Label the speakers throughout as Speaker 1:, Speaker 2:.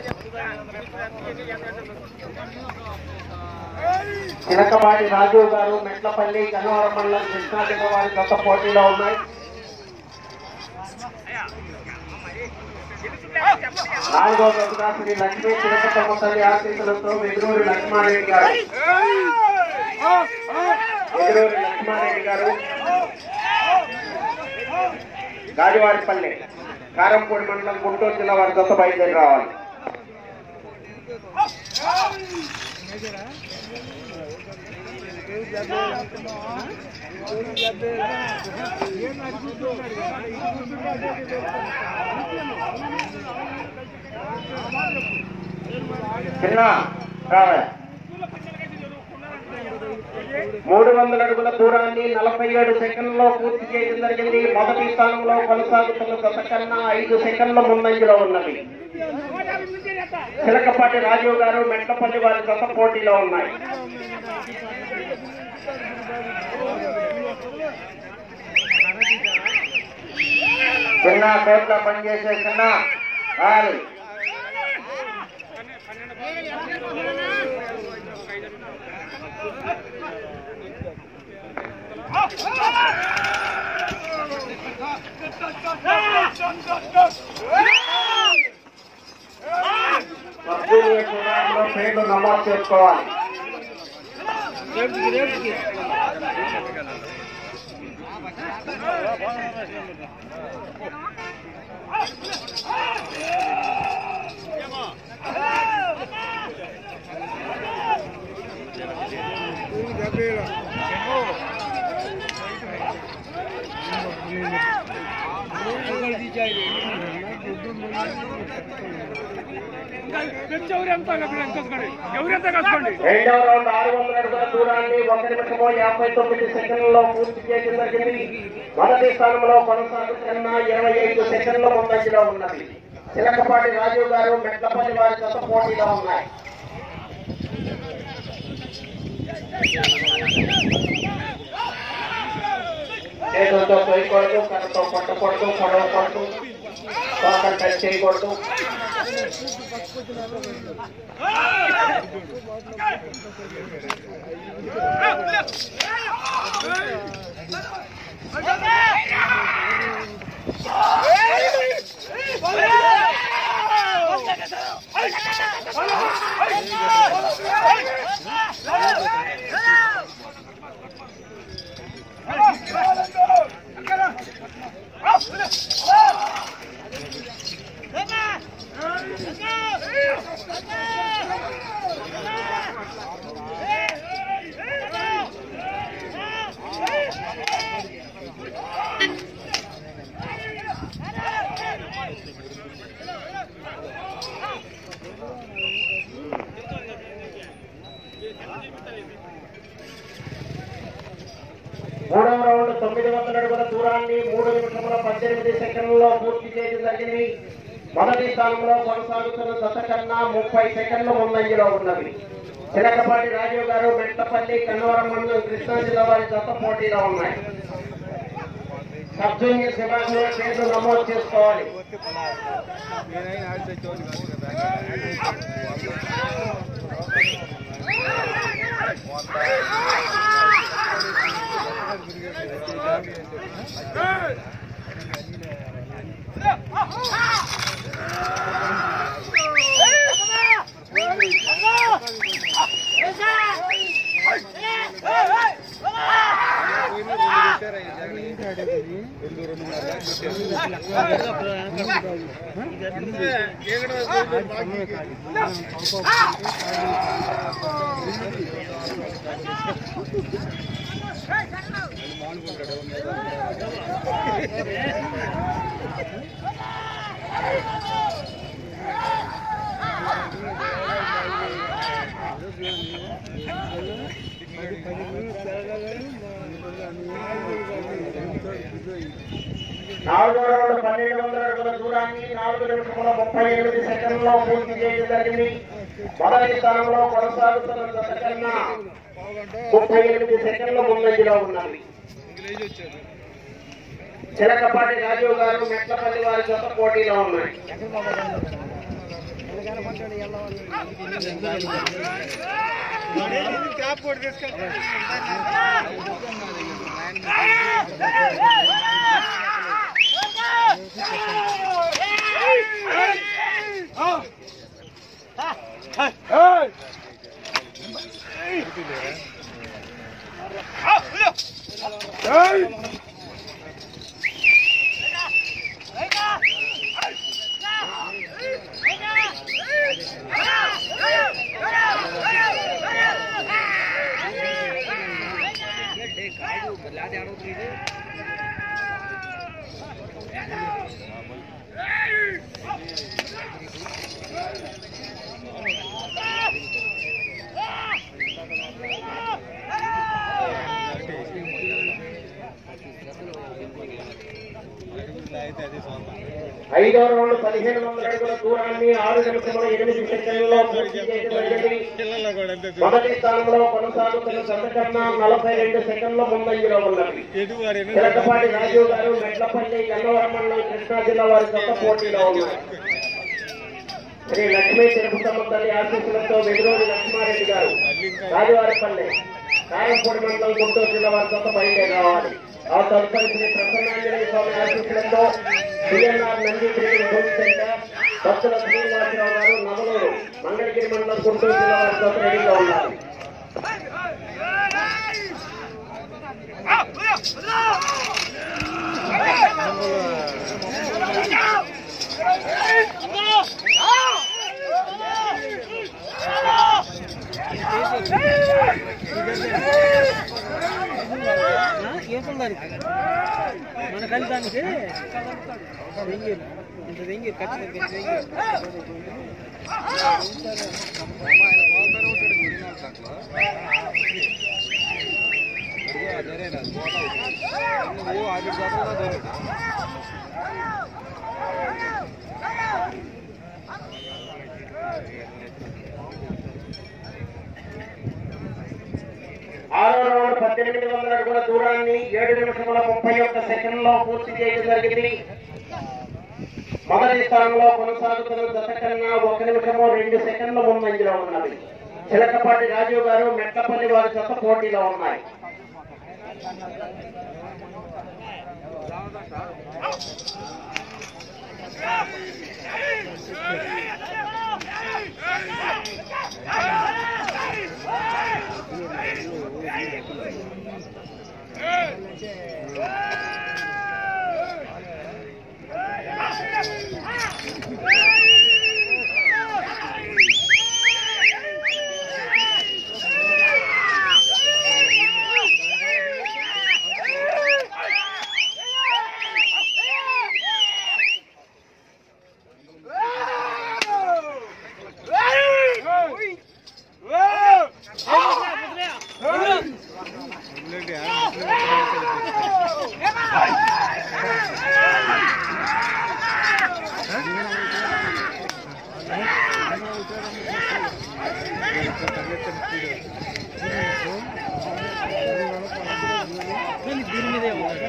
Speaker 1: చిలకపాటి రాజు గారు మెట్లపల్లి గన్నవరం మండలం కృష్ణా జిల్లా వారి గత పోటీలో ఉన్నాయి నాలుగో గదుగా శ్రీ లక్ష్మీ చిలకమ్మ తల్లి ఆశీస్సులతో ఎదురూరి లక్ష్మారెడ్డి గారు ఎదురూరి లక్ష్మారెడ్డి గారు గాజువారిపల్లి కారంపూడి మండలం గుంటూరు జిల్లా వారి గత బయలుదేరి రావాలి చిన్న రావాలి మూడు వందల అడుగుల దూరాన్ని నలభై ఏడు సెకండ్లో పూర్తి చేయడం జరిగింది మొదటి స్థానంలో కొనసాగుతున్న గత కన్నా ఐదు సెకండ్ల ముందంజలో ఉన్నది చిలకపాటి రాజీవ్ గారు మెట్లపల్లి వారి గత పోటీలో ఉన్నాయి చిన్న కోట్ల పనిచేసే చిన్న రాలి సబ్జూనియర్ విభాగంలో పేర్లు నమోదు చేసుకోవాలి
Speaker 2: ఎవరెంత కసుకోండి
Speaker 1: రెండవ రౌండ్ ఆరు వందల అడుగుల దూరాన్ని ఒక నిమిషము యాభై తొమ్మిది సెకండ్లలో పూర్తి చేయడం జరిగింది మొదటి స్థానంలో కొనసాగుతున్న ఇరవై ఐదు సెకండ్ల ముందంజలో ఉన్నది చిలకపాటి రాజీవ్ గారు మెట్లపల్లి వారి గత పోటీలో ఉన్నాయి చేతులతో తోయకూడదు కర్రతో కొట్టకూడదు పొడవకూడదు తోకలు టచ్ చేయకూడదు మూడవ రౌండ్ తొమ్మిది వందల అడుగుల దూరాన్ని మూడు నిమిషముల పద్దెనిమిది సెకండ్లలో పూర్తి చేయడం జరిగింది మొదటి స్థానంలో కొనసాగుతున్న దశ కన్నా ముప్పై సెకండ్ల ముందంజలో ఉన్నది చిలకపాటి రాజీవ్ గారు మెట్టపల్లి కన్నవరం మండలం కృష్ణా జిల్లా వారి దశ పోటీలో ఉన్నాయి సబ్ జూనియర్ విభాగంలో పేర్లు నమోదు చేసుకోవాలి నాలుగో రౌండ్ పన్నెండు వందల అడుగుల దూరాన్ని నాలుగు నిమిషముల ముప్పై ఎనిమిది సెకండ్లలో పూర్తి చేయడం జరిగింది మొదటి స్థానంలో కొనసాగుతున్న దశ కన్నా ముప్పై ఎనిమిది సెకండ్ల ముందంజలో ఉన్నది చిలకపాటి రాజీవ్ గారు మెట్లపల్లి వారి జత పోటీలో ఉన్నాయి ఐదో రౌండ్ పదిహేను వందల అడుగుల దూరాన్ని ఆరు నిమిషముల ఎనిమిది సెకండ్లలో పూర్తి చేయడం జరిగింది మొదటి స్థానంలో కొనసాగుతున్న జత కన్నా నలభై రెండు సెకండ్ల ముందంజలో ఉన్నది చిలకపాటి రాజీవ్ గారు మెట్లపల్లి గన్నవరం మండలం కృష్ణా జిల్లా వారి జత పోటీలో ఉన్నారు శ్రీ లక్ష్మీ తిరుపతమ్మ తల్లి ఆశీస్సులతో వెదురోడి లక్ష్మారెడ్డి గారు రాజువారిపల్లి కారంపూడి మండలం గుంటూరు జిల్లా వారి జత బయలుదేరి రావాలి ఆ తదుపరి శ్రీ ప్రసన్నాంజనేయ స్వామి ఆశీస్సులతో CNR Nandi cricket home centre భక్తుల శ్రీనివాసరావు గారు నవలూరు మంగళగిరి మండలం గుంటూరు జిల్లా వారి జత రెడీగా ఉన్నారు
Speaker 3: మన కలిదానికి వెంగీరు ఇంత వెంగీరు ఖచ్చితంగా వెంగీరు
Speaker 1: ఆరో రౌండ్ పద్దెనిమిది వందల అడుగుల దూరాన్ని ఏడు నిమిషముల ముప్పై ఒక్క సెకండ్ లో పూర్తి చేయడం జరిగింది మొదటి స్థానంలో కొనసాగుతున్న జత కన్నా ఒక నిమిషము రెండు సెకండ్ల ముందంజలో ఉన్నది చిలకపాటి రాజీవ్ గారు మెట్టపల్లి వారి జత పోటీలో ఉన్నాయి
Speaker 3: దీని మీదే ఉంది.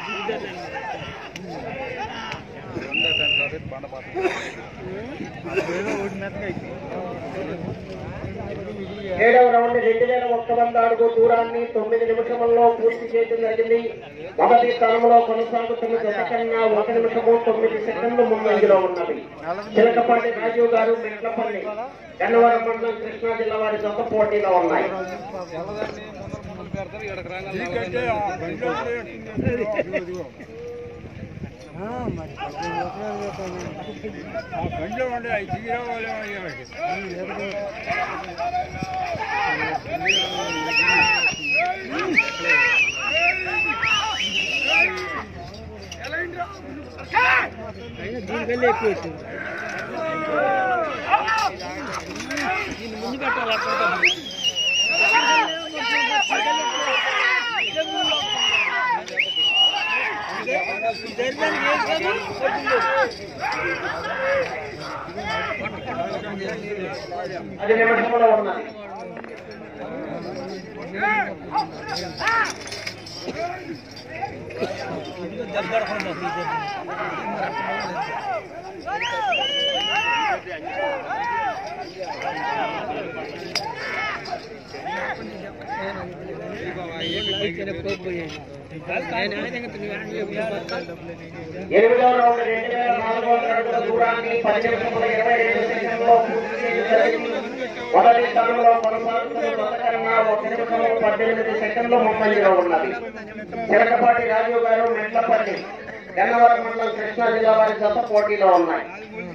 Speaker 1: ఏడవ రౌండ్ రెండు వేల ఒక్క వంద అడుగు దూరాన్ని తొమ్మిది నిమిషముల్లో పూర్తి చేయడం జరిగింది మొదటి స్థానంలో కొనసాగుతున్న జత కన్నా ఒక నిమిషము తొమ్మిది సెకండ్లు ముందంజలో ఉన్నది చిలకపాటి రాజీవ్ గారు మెట్లపల్లి గన్నవరం మండలం కృష్ణా జిల్లా వారి జత పోటీలో ఉన్నాయి
Speaker 3: ఆ, మరి పద్దెనిమిది ఎకరాలు పెట్టాను. అయినా దీనికల్లా ఎక్కువ వచ్చింది దీన్ని ముందు పెట్టాలి అక్కడ
Speaker 1: అది నిమిషంలో ఉన్నది
Speaker 3: దెబ్బ
Speaker 1: ఎనిమిదవ రౌండ్ రెండు వేల నాలుగు వందల అడుగుల దూరాన్ని పది నిమిషముల ఇరవై రెండు సెకండ్లో పూర్తి చేయడం జరిగింది. మొదటి స్థానంలో కొనసాగుతున్న కొత్తకన్నా ఒక నిమిషము పద్దెనిమిది సెకండ్లు ముందంజలో ఉన్నది చిరకపాటి రాజు గారు మెట్లపల్లి గన్నవరం మండలం కృష్ణా జిల్లా వారి జత పోటీలో ఉన్నాయి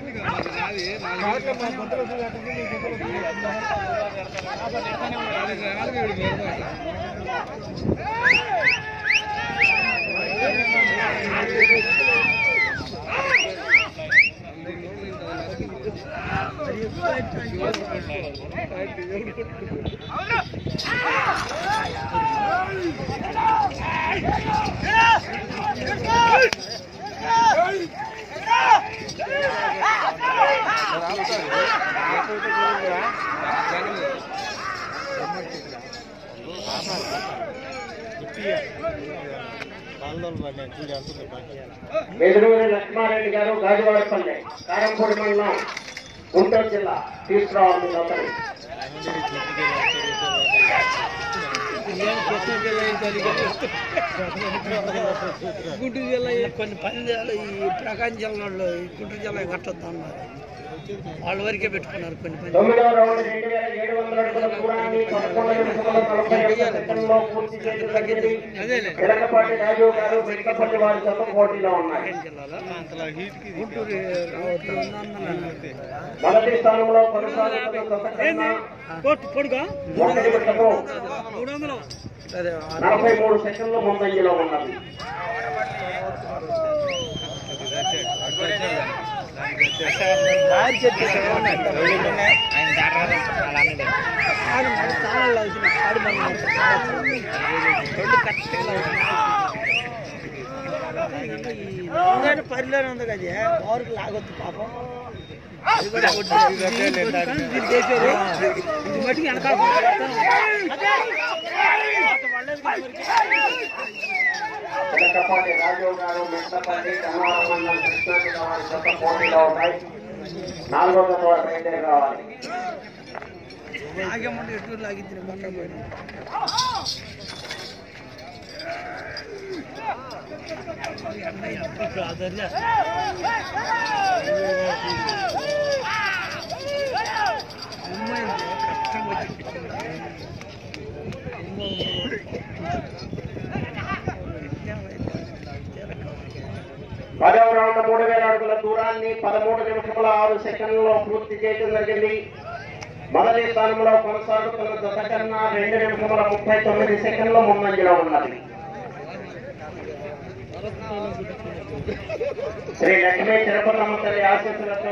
Speaker 1: ఎదురూరి లక్ష్మారెడ్డి గారు గాజువాడపల్లె కారంపూడి మండలం గుంటూరు జిల్లా తీసుకురావాలి అతను
Speaker 3: గుంటూరు జిల్లా ఈ కొన్ని పందేలు ఈ ప్రకాశం జిల్లాలో ఈ గుంటూరు జిల్లా కట్టొద్దు అన్నారు వాళ్ళ వరకే పెట్టుకున్నారు కొన్ని పందేలు
Speaker 1: తొమ్మిదవ రౌండ్ రెండు వేల ఏడు వందల అడుగుల దూరాన్ని పదకొండు నిమిషముల నలభై ఒక్క సెకండ్లో పూర్తి చేయడం జరిగింది
Speaker 3: అదేలే
Speaker 1: చిలకపాటి రాజు గారు వెంకపల్లి వారి జత పోటీలో ఉన్నాయి
Speaker 3: జిల్లాలో గుంటూరు రావద్దు అన్నారు
Speaker 1: మొదటి స్థానంలో కొనసాగుతున్న జత కన్నా
Speaker 3: పొడుగా
Speaker 1: ఒక నిమిషము
Speaker 3: మూడు వందలు అదే
Speaker 1: నలభై మూడు సెకండ్లు ముందంజలో ఉన్నది
Speaker 3: పరిలోనే ఉంది కదా పవర్కి లాగొద్దు పాపం అది కూడా వడ్డీ. దీన్ని కొట్టుకొని దీన్ని చేసేది. ఇది మట్టుకు వెనకాల
Speaker 1: చిలకపాటి రాజు గారు మెట్లపల్లి కన్నవరం మండలం కృష్ణా జిల్లా వారి జత పోటీలో ఉన్నాయి నాలుగో జత వారు బయలుదేరి రావాలి
Speaker 3: లాగేమంటే ఎటు లాగిద్ది మొన్న పోయిన
Speaker 1: పదవ రౌండ్ మూడు వేల అడుగుల దూరాన్ని పదమూడు నిమిషముల ఆరు సెకండ్లలో పూర్తి చేయడం జరిగింది మొదటి స్థానంలో కొనసాగుతున్న జత కన్నా రెండు నిమిషముల ముప్పై తొమ్మిది సెకండ్లు ముందంజలో ఉన్నది శ్రీ లక్ష్మీ తిరుపతమ్మ తల్లి ఆశీస్సులతో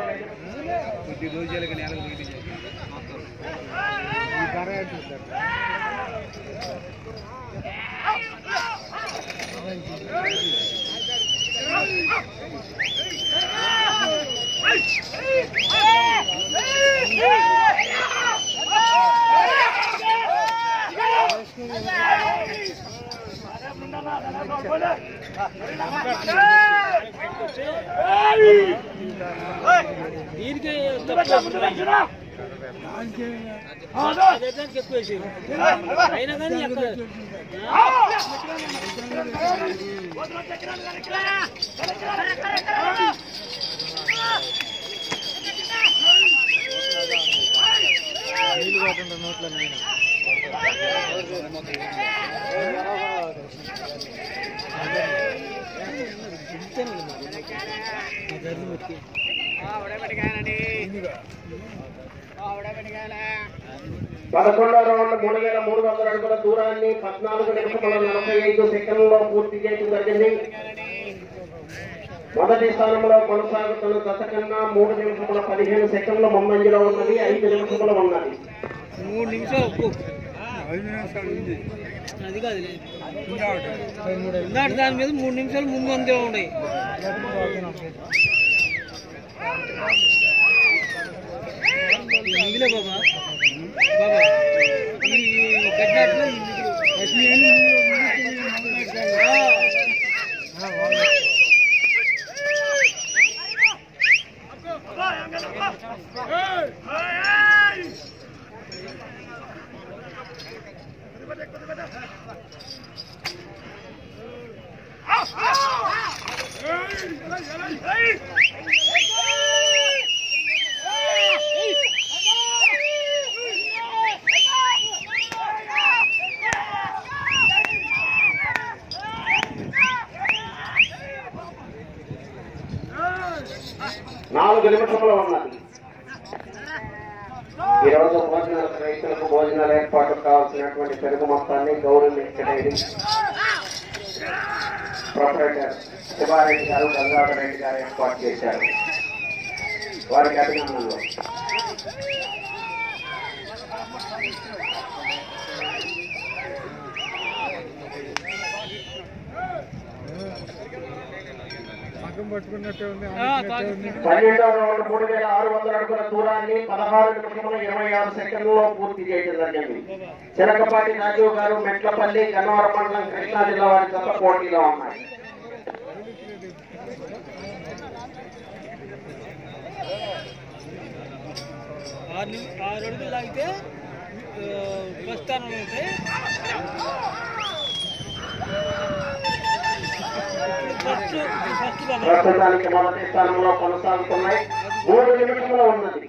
Speaker 3: దీనికి ఎక్కువ వేసేది. అయినా కానీ ఎక్కడ
Speaker 1: పదకొండవ రౌండ్ మూడు వేల మూడు వందల అడుగుల దూరాన్ని పద్నాలుగు నిమిషముల నలభై ఐదు సెకండ్లలో పూర్తి చేయడం జరిగింది మొదటి స్థానంలో కొనసాగుతున్న జత కన్నా మూడు నిమిషముల పదిహేను సెకండ్ల ముందంజలో ఉన్నది ఐదు నిమిషముల ఉన్నది
Speaker 3: మూడు నిమిషాలు ఒప్పు అది కాదు ఇందాక దాని మీద మూడు నిమిషాలు ముందు అంతే ఉన్నాయి మిగిలే బాబా బాబా ఈ గడ్డాట్లో ఈ మిగిలి
Speaker 1: నాలుగు నిమిషంలో ఉన్నది ఈ రోజు భోజనాల రైతులకు భోజనాల ఏర్పాటు కావాల్సినటువంటి పెరుగు మొత్తాన్ని గౌరవ డైరీ ప్రొపరేటర్ శివారెడ్డి గారు గంగాధర్ రెడ్డి గారు ఏర్పాటు చేశారు వారికి అభినందనలు పన్నెండవ రౌండ్ మూడు వేల ఆరు వందల అడుగుల దూరాన్ని పదహారు నిమిషముల ఇరవై ఆరు సెకండ్లలో పూర్తి చేయడం జరిగింది చిలకపాటి రాజీవ్ గారు మెట్లపల్లి గన్నవరం మండలం కృష్ణా జిల్లా వారి జత పోటీలో ఉన్నాయి
Speaker 3: ఆరు నిమి- ఆరు అడుగులు లాగితే ఫస్ట్ స్థానంలో ఉంటే ఫస్ట్ ఫస్ట్ బాబా
Speaker 1: ప్రస్తుతానికి మొదటి స్థానంలో కొనసాగుతున్నాయి మూడు నిమిషంలో ఉన్నది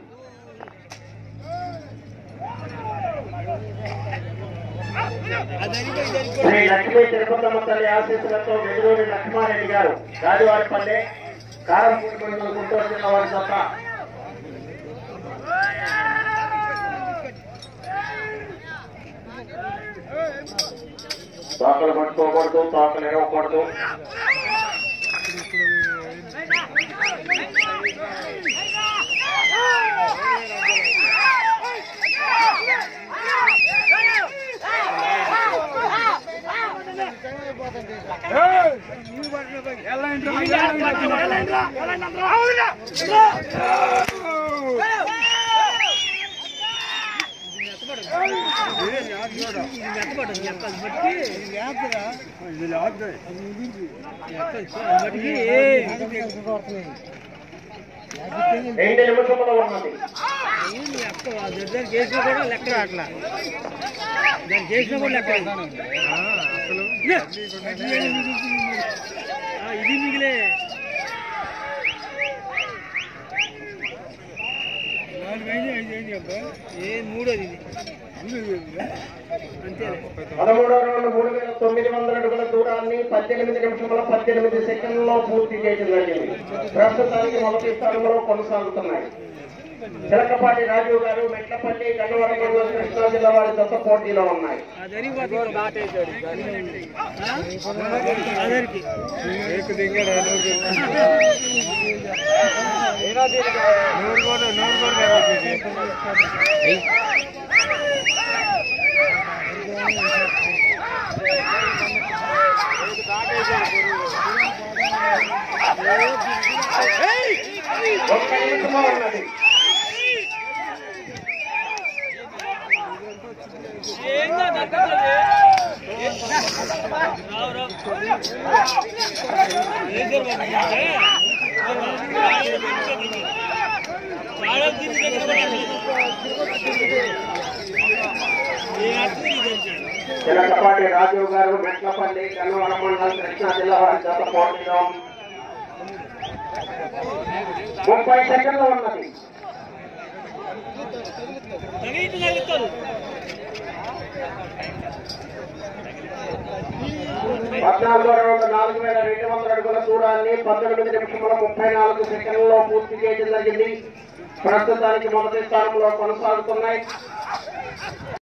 Speaker 3: అది అడిగి
Speaker 1: శ్రీ లక్ష్మీ తిరుపతమ్మ తల్లి ఆశీస్సులతో వెలుగురి లక్ష్మారెడ్డి గారు గాజువారిపల్లె కారంపూడి మండలం గుంటూరు జిల్లా వారి జత తోకలు పట్టుకోకూడదు తోకలు ఇరవకూడదు
Speaker 3: ఇది మెత్తపడదు ఎక్కదు మట్టికి మట్టికి
Speaker 1: రెండు నిమిషంలో ఉన్నది
Speaker 3: ఏంది ఎక్క దాన్ని చేసినా కూడా లెక్క అట్లా దాన్ని చేసినా కూడా లెక్క ఆ, ఇది మిగిలే ఏ మూడోది ఇది అంతేలే
Speaker 1: పదమూడో రౌండ్ మూడు వేల తొమ్మిది వందల అడుగుల దూరాన్ని పద్దెనిమిది నిమిషముల పద్దెనిమిది సెకండ్లలో పూర్తి చేయడం జరిగింది ప్రస్తుతానికి మొదటి స్థానంలో కొనసాగుతున్నాయి చిలకపాటి రాజీవ్ గారు మెట్లపల్లి గన్నవరం మండలం కృష్ణా జిల్లా వారి దత్త పోటీలో ఉన్నాయి
Speaker 3: అది అరిగిపోతుంది ఆ? అదరికి
Speaker 1: ఒక్క నిమిషమో ఉన్నది
Speaker 3: ఏందో దక్కలేదు. రావు రావు. లేజర్ పట్టుకుంటే చాలా తిరిగి దగ్గర ఏ అర్థం ఇది వచ్చాడు
Speaker 1: చిలకపాటి రాజీవ్ గారు మెట్లపల్లి గన్నవరం మండలం కృష్ణా జిల్లా వారి దత్త పోటీలో ముప్పై సెకండ్లు ఉన్నది
Speaker 3: తగిలిట్టు తగ్గుతారు
Speaker 1: పద్నాలుగో రౌండ్ నాలుగు వేల రెండు వందల అడుగుల దూరాన్ని పద్దెనిమిది నిమిషముల ముప్పై నాలుగు సెకండ్లలో పూర్తి చేయడం జరిగింది ప్రస్తుతానికి మొదటి స్థానంలో కొనసాగుతున్నాయి